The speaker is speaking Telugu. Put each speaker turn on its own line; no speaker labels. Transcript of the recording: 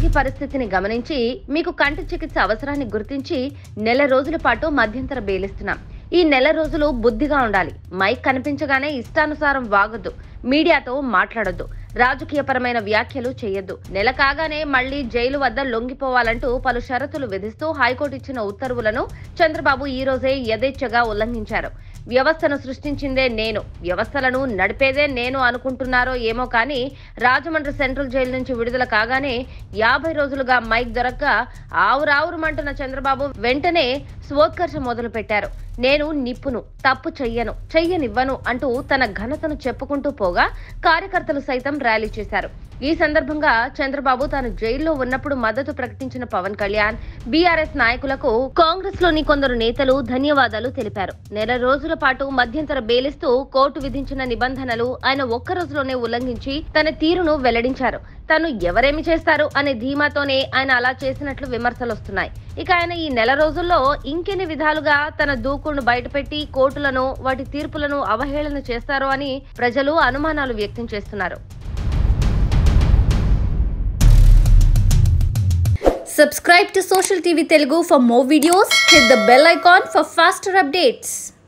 ఆరోగ్య పరిస్థితిని గమనించి మీకు కంటి చికిత్స అవసరాన్ని గుర్తించి నెల రోజుల పాటు మధ్యంతర బెయిలిస్తున్నాం ఈ నెల రోజులు బుద్ధిగా ఉండాలి మైక్ కనిపించగానే ఇష్టానుసారం వాగొద్దు మీడియాతో మాట్లాడొద్దు రాజకీయపరమైన వ్యాఖ్యలు చేయొద్దు నెల కాగానే మళ్లీ జైలు వద్ద లొంగిపోవాలంటూ పలు షరతులు విధిస్తూ హైకోర్టు ఇచ్చిన ఉత్తర్వులను చంద్రబాబు ఈ రోజే యథేచ్ఛగా ఉల్లంఘించారు వ్యవస్థను సృష్టించిందే నేను వ్యవస్థలను నడిపేదే నేను అనుకుంటున్నారో ఏమో కానీ రాజమండ్రి సెంట్రల్ జైలు నుంచి విడుదల కాగానే యాభై రోజులుగా మైక్ దొరక్క ఆవురావురుమంటున్న చంద్రబాబు వెంటనే స్వోత్కర్ష మొదలు పెట్టారు నేను నిప్పును తప్పు చెయ్యను చెయ్యనివ్వను అంటూ తన ఘనతను చెప్పుకుంటూ పోగా కార్యకర్తలు సైతం ర్యాలీ చేశారు ఈ సందర్భంగా చంద్రబాబు తాను జైల్లో ఉన్నప్పుడు మద్దతు ప్రకటించిన పవన్ కళ్యాణ్ బీఆర్ఎస్ నాయకులకు కాంగ్రెస్ లోని కొందరు నేతలు ధన్యవాదాలు తెలిపారు నెల రోజుల పాటు మధ్యంతర బేలిస్తూ కోర్టు విధించిన నిబంధనలు ఆయన ఒక్క రోజులోనే ఉల్లంఘించి తన తీరును వెల్లడించారు తను ఎవరేమి చేస్తారు అనే ధీమాతోనే ఆయన అలా చేసినట్లు విమర్శలు వస్తున్నాయి ఇక ఆయన ఈ నెల రోజుల్లో ఇంకెన్ని విధాలుగా తన దూకుడును బయటపెట్టి కోర్టులను వాటి తీర్పులను అవహేళన చేస్తారో అని ప్రజలు అనుమానాలు వ్యక్తం చేస్తున్నారు
Subscribe to Social TV Telugu for more videos. Hit the bell icon for faster updates.